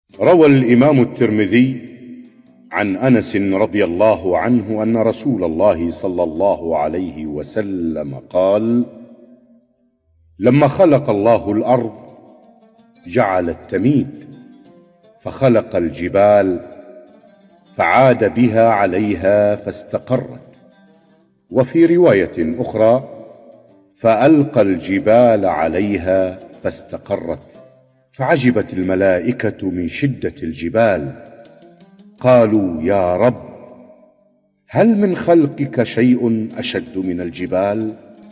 روى الامام الترمذي عن انس رضي الله عنه ان رسول الله صلى الله عليه وسلم قال لما خلق الله الارض جعل التميد فخلق الجبال فعاد بها عليها فاستقرت وفي روايه اخرى فالقى الجبال عليها فاستقرت فعجبت الملائكه من شده الجبال قالوا يا رب هل من خلقك شيء اشد من الجبال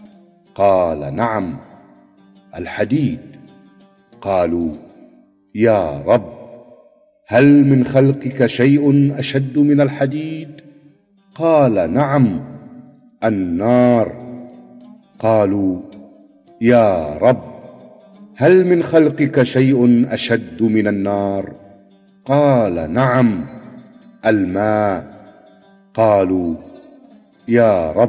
قال نعم الحديد قالوا يا رب هل من خلقك شيء اشد من الحديد قال نعم النار قالوا يا رب هل من خلقك شيء اشد من النار قال نعم الماء قالوا يا رب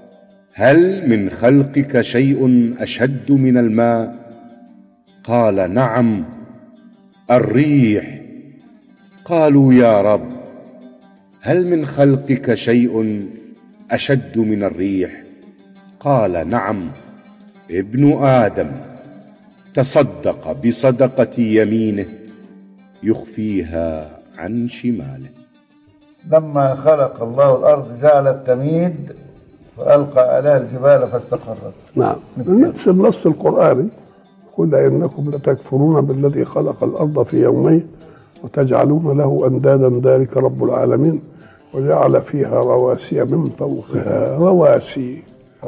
هل من خلقك شيء اشد من الماء قال نعم الريح قالوا يا رب هل من خلقك شيء اشد من الريح قال نعم ابن ادم تصدق بصدقه يمينه يخفيها عن شماله لما خلق الله الأرض جعل التميد فألقى عليها الجبال فاستقرت نعم من نفس النص القرآني قل إنكم لتكفرون بالذي خلق الأرض في يومين وتجعلون له أندادا ذلك رب العالمين وجعل فيها رواسي من فوقها رواسي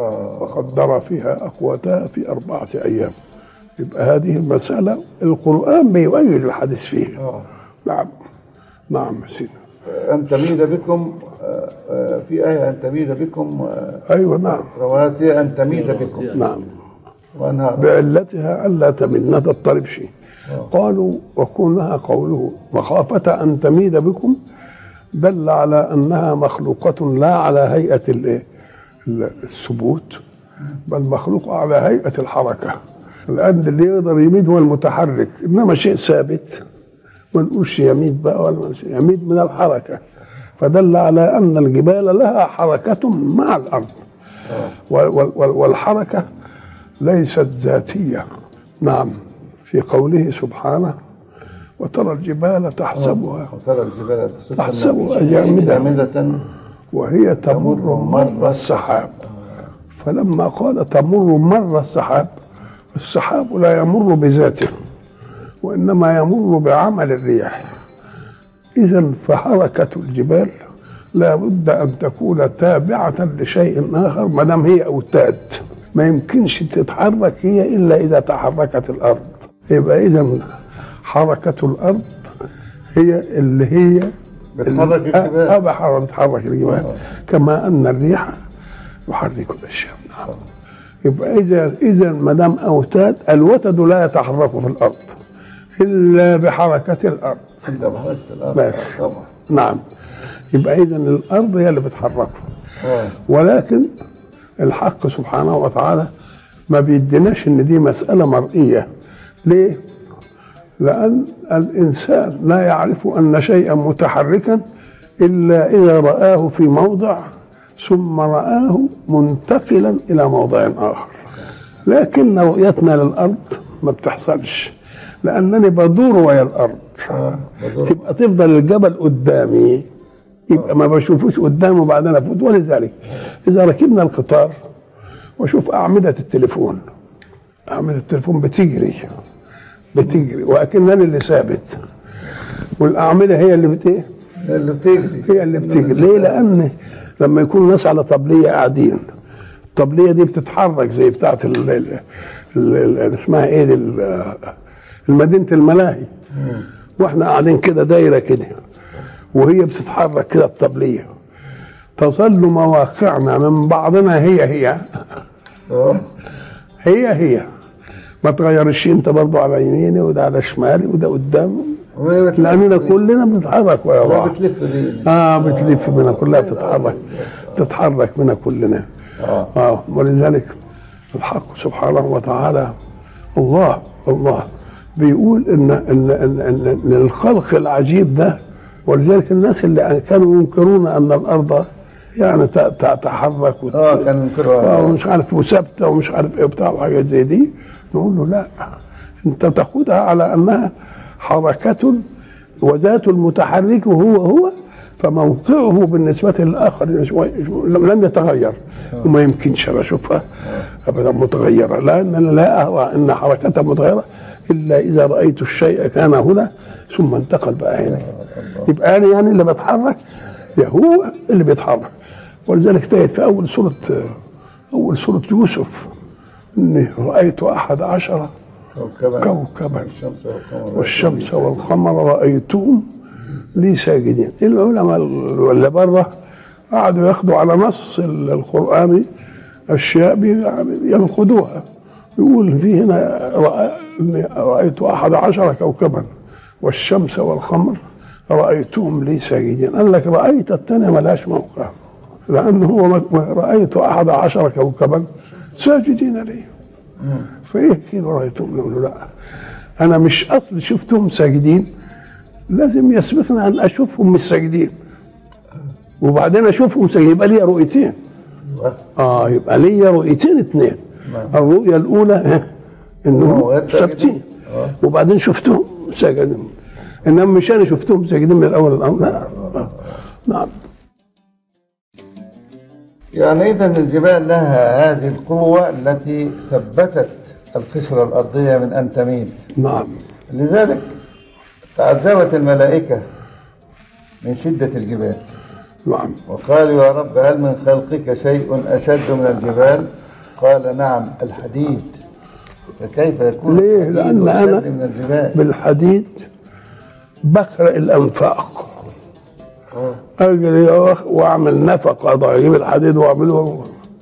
وقدر فيها أقواتها في أربعة أيام يبقى هذه المسألة القرآن بيؤيد الحديث فيها آه. نعم نعم يا سيدي أن تميد بكم آه، آه، في آية أن تميد بكم آه، أيوة نعم رواسي أن تميد بكم نعم وأنهار بعلتها ألا تمد لا تضطرب شيء قالوا وكونها قوله مخافة أن تميد بكم دل على أنها مخلوقة لا على هيئة الإيه؟ ال- الثبوت بل مخلوقة على هيئة الحركة لأن اللي يقدر يميد هو المتحرك إنما شيء ثابت ما نقولش يميد بقى ولا شيء يميد من الحركة فدل على أن الجبال لها حركة مع الأرض وال- وال- وال- والحركة ليست ذاتية نعم في قوله سبحانه وترى الجبال تحسبها وترى الجبال تحسبها جامدة جامدة وهي تمر مر السحاب فلما قال تمر مر السحاب السحاب لا يمر بذاته وإنما يمر بعمل الريح إذا فحركة الجبال لا بد أن تكون تابعة لشيء آخر ما دام هي أوتاد ما يمكنش تتحرك هي إلا إذا تحركت الأرض يبقى إذا حركة الأرض هي اللي هي بتحرك الجبال. آه، بحر بتحرك الجبال كما أن الريح يحرك الأشياء نعم يبقى إذا إذا ما دام أوتاد الوتد لا يتحرك في الأرض إلا بحركة الأرض إلا بحركة الأرض بس. طبعا نعم يبقى إذا الأرض هي اللي بتحركه آه. ولكن الحق سبحانه وتعالى ما بيديناش ان دي مسألة مرئية ليه؟ لأن الإنسان لا يعرف أن شيئا متحركا إلا إذا رآه في موضع ثم رآه منتقلا إلى موضع آخر لكن رؤيتنا للأرض ما بتحصلش لأنني بدور ويا الأرض آه. بدور. تبقى تفضل الجبل قدامي يبقى ما بشوفوش قدامي وبعدين افوت ولذلك اذا ركبنا القطار واشوف اعمده التليفون اعمده التليفون بتجري بتجري واكنني اللي ثابت والاعمده هي اللي بت إيه؟ اللي بتجري هي اللي بتجري ليه لان لما يكون ناس على طبليه قاعدين الطبليه دي بتتحرك زي بتاعت ال ال- ال- ال- اسمها ايه دي ال- المدينه الملاهي واحنا قاعدين كده دايره كده وهي بتتحرك كده الطبليه تظل مواقعنا من بعضنا هي هي آه. هي هي ما تغيرش انت برضه على يميني وده على شمالي وده قدامي وهي بتلف لاننا بينا. كلنا بنتحرك ويا وهي بعض بتلف بينا اه بتلف بنا كلها بتتحرك تتحرك بنا كلنا آه. اه ولذلك الحق سبحانه وتعالى الله الله بيقول ان ان ان, إن, إن الخلق العجيب ده ولذلك الناس اللي كانوا ينكرون ان الارض يعني ت- ت- تتحرك وت- اه كان ينكرها اه ومش عارف وثابته ومش عارف ايه وبتاع وحاجات زي دي نقول له لا انت تاخدها على انها حركه وذات المتحرك هو هو فموقعه بالنسبة للآخر مش- لم لم يتغير وما يمكنش أنا أشوفها أبدا متغيرة لأن أنا لا أرى أن حركتها متغيرة إلا إذا رأيت الشيء كان هنا ثم انتقل بعيني يبقى أنا يعني اللي بتحرك يا هو اللي بيتحرك ولذلك تجد في أول سورة أول سورة يوسف إني رأيت أحد عشر كوكبا كوكبا الشمس والقمر والشمس والقمر رأيتهم لي ساجدين العلماء اللي بره قعدوا ياخدوا على نص القرآن أشياء بي- يعني ينقدوها يقول في هنا رأ- إني رأيت أحد عشر كوكبا والشمس والقمر رأيتهم لي ساجدين قال لك رأيت التانية ملهاش موقع لأنه هو ما- رأيت أحد عشر كوكبا ساجدين لي فايه كده رايتهم يقولوا لا انا مش اصل شفتهم ساجدين لازم يسبقنا ان اشوفهم مش ساجدين وبعدين اشوفهم ساجدين يبقى ليا رؤيتين اه يبقى ليا رؤيتين اثنين الرؤيه الاولى ها، انهم هو ساجدين. ثابتين وبعدين شفتهم ساجدين انما مش انا شفتهم ساجدين من الاول الامر لا آه. نعم يعني إذا الجبال لها هذه القوة التي ثبتت القشرة الأرضية من أن تميل نعم لذلك تعجبت الملائكة من شدة الجبال نعم وقالوا يا رب هل من خلقك شيء أشد من الجبال قال نعم الحديد فكيف يكون ليه؟ الحديد لأن أشد أنا من الجبال بالحديد بخرق الانفاق آه. اجري وأخ- واعمل نفق اقدر اجيب الحديد واعمله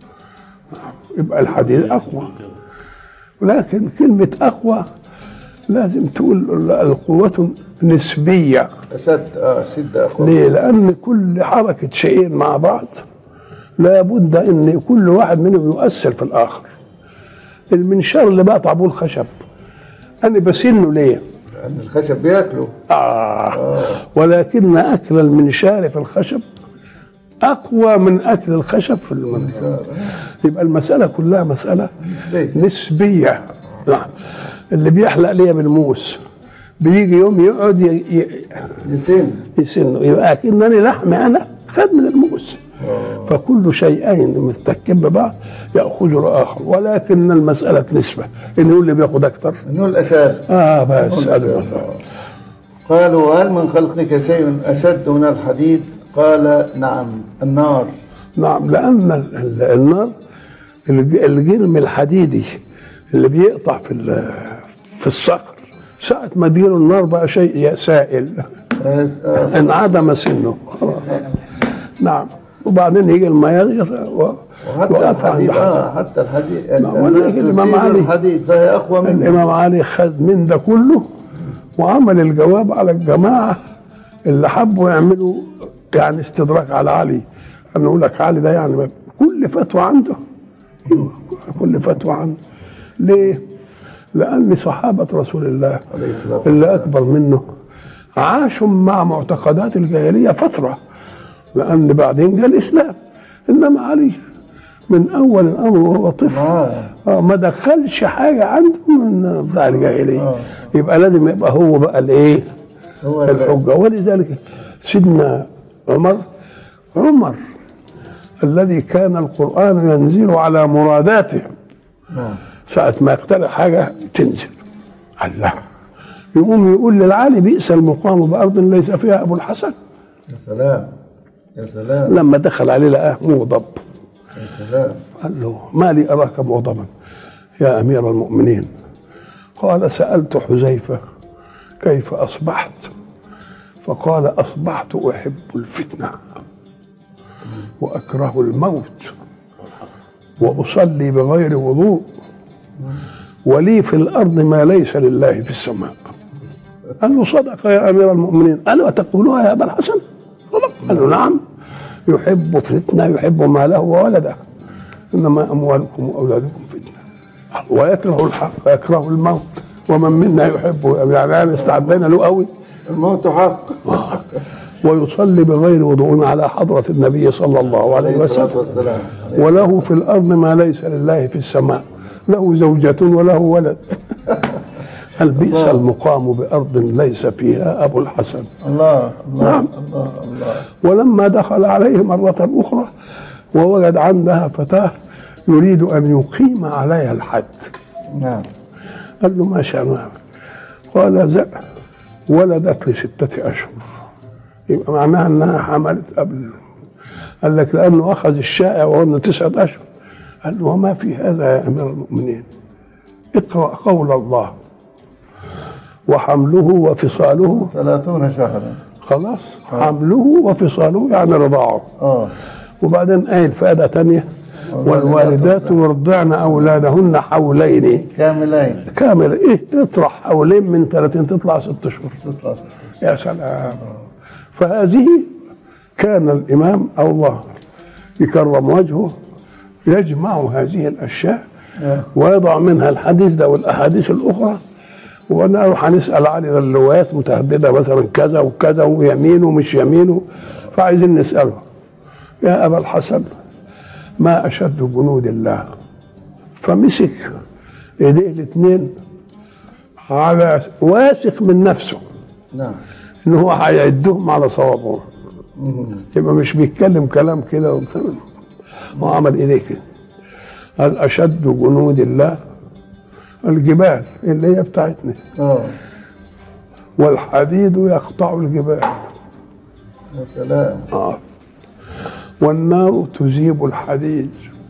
يبقى الحديد اقوى ولكن كلمه اقوى لازم تقول القوة نسبية أشد آه شدة أخوة ليه؟ لأن كل حركة شيئين مع بعض لابد أن كل واحد منهم يؤثر في الآخر المنشار اللي بقطع بيه الخشب أنا بسنه ليه؟ لأن الخشب بياكله آه. ولكن أكل المنشار في الخشب أقوى من أكل الخشب في المنشار يبقى المسألة كلها مسألة نسبية نسبية نعم اللي بيحلق ليا بالموس بيجي يوم يقعد ي- ي- يسن يسنه يبقى أكنني لحم أنا خد من الموس فكل شيئين مستكين ببعض يأخذ الآخر ولكن المسألة نسبة إن هو اللي بياخد أكتر منه الأشد آه بس هذا المسألة قالوا هل من خلقك شيء أشد من الحديد قال نعم النار نعم لأن ال- ال- النار الج- الجرم الحديدي اللي بيقطع في ال- في الصخر ساعة ما تجيله النار بقى شيء سائل آه، آه، انعدم سنه خلاص نعم وبعدين يجي المياه و- وحتى وقف عند الحديد حد آه حتى الحديد نعم، ولذلك النار الإمام تثير علي- الحديد فهي أقوى منه الإمام علي خد من ده كله وعمل الجواب على الجماعة اللي حبوا يعملوا يعني استدراك على علي أنا أقول لك علي ده يعني كل فتوى عنده كل فتوى عنده ليه؟ لأن صحابة رسول الله عليه الصلاة اللي أكبر منه عاشوا مع معتقدات الجاهلية فترة لأن بعدين جاء الإسلام إنما علي من أول الأمر وهو طفل آه. آه ما دخلش حاجة عنده من بتاع الجاهلية آه. يبقى لازم يبقى هو بقى الإيه؟ هو اللي- الحجة ولذلك سيدنا عمر عمر الذي كان القرآن ينزل على مراداته نعم ساعة ما يقترح حاجة تنزل الله يقوم يقول للعالي بئس المقام بأرض ليس فيها أبو الحسن يا سلام يا سلام لما دخل عليه لقاه مغضب يا سلام قال له ما لي أراك مغضبا يا أمير المؤمنين قال سألت حذيفة كيف أصبحت فقال أصبحت أحب الفتنة وأكره الموت وأصلي بغير وضوء ولي في الأرض ما ليس لله في السماء قال له صدق يا أمير المؤمنين قال له أتقولها يا أبا الحسن قال له نعم يحب فتنة يحب ماله وولده إنما أموالكم وأولادكم فتنة ويكره الحق ويكره الموت ومن منا يحبه يعني انا استعدينا له قوي الموت حق ويصلي بغير وضوء على حضرة النبي صلى الله عليه عليه الصلاة وسلم والسلام وله في الأرض ما ليس لله في السماء له زوجة وله ولد هل بئس المقام بأرض ليس فيها أبو الحسن الله الله نعم. الله الله ولما دخل عليه مرة أخرى ووجد عندها فتاة يريد أن يقيم عليها الحد نعم قال له ما شاء الله قال زق ولدت لستة أشهر يبقى معناها أنها حملت قبل قال لك لأنه أخذ الشائع وهن تسعة أشهر قال له وما في هذا يا أمير المؤمنين اقرأ قول الله وحمله وفصاله ثلاثون شهرا خلاص حمله وفصاله يعني رضاعه اه وبعدين قايل فائدة تانية والوالدات يرضعن أولادهن حولين كاملين كامل ايه تطرح حوالين من 30 تطلع ست شهور تطلع ست. يا سلام فهذه كان الامام او الله يكرم وجهه يجمع هذه الاشياء آه. ويضع منها الحديث ده والاحاديث الاخرى ونروح هنسال عن الروايات متعدده مثلا كذا وكذا ويمين ومش يمين فعايزين نساله يا ابا الحسن ما اشد جنود الله فمسك ايديه الاثنين على واثق من نفسه نعم ان هو هيعدهم على صوابهم يبقى مش بيتكلم كلام كده وبتاع. هو عمل ايديه كده قال اشد جنود الله الجبال اللي هي بتاعتنا اه والحديد يقطع الجبال يا سلام آه. والنار تذيب الحديد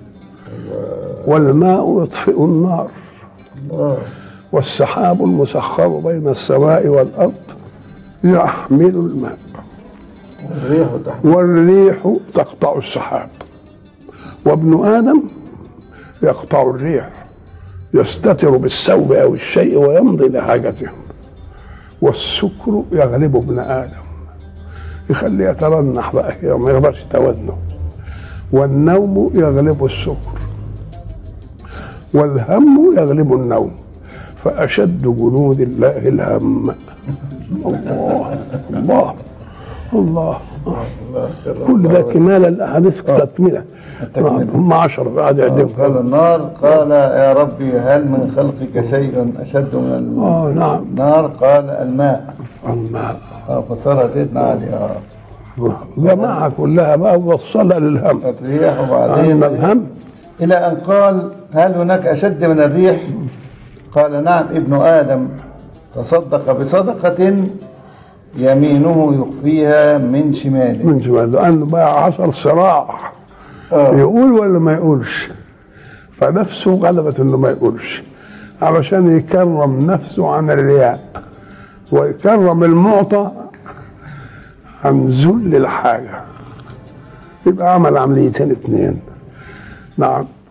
والماء يطفئ النار الله والسحاب المسخر بين السماء والارض يحمل الماء الريح تحمل والريح تقطع السحاب وابن ادم يقطع الريح يستتر بالثوب او الشيء ويمضي لحاجته والسكر يغلب ابن ادم يخليه يترنح بقى كده ما يقدرش يتوازنه والنوم يغلب السكر والهم يغلب النوم فأشد جنود الله الهم الله الله الله الله كرم كل ده الله كمال الاحاديث تكمله التكملة. هم 10 قاعد يعدهم قال النار قال يا ربي هل من خلقك شيء أشد من اه نعم النار قال الماء اما آه فصار سيدنا علي اه جماعه كلها بقى وصلها للهم الريح وبعدين اما الهم إلى أن قال هل هناك أشد من الريح قال نعم ابن آدم تصدق بصدقة يمينه يخفيها من شماله من زمان لانه بقى حصل صراع آه. يقول ولا ما يقولش فنفسه غلبت انه ما يقولش علشان يكرم نفسه عن الرياء ويكرم المعطى عن ذل الحاجه يبقى عمل عمليتين اتنين نعم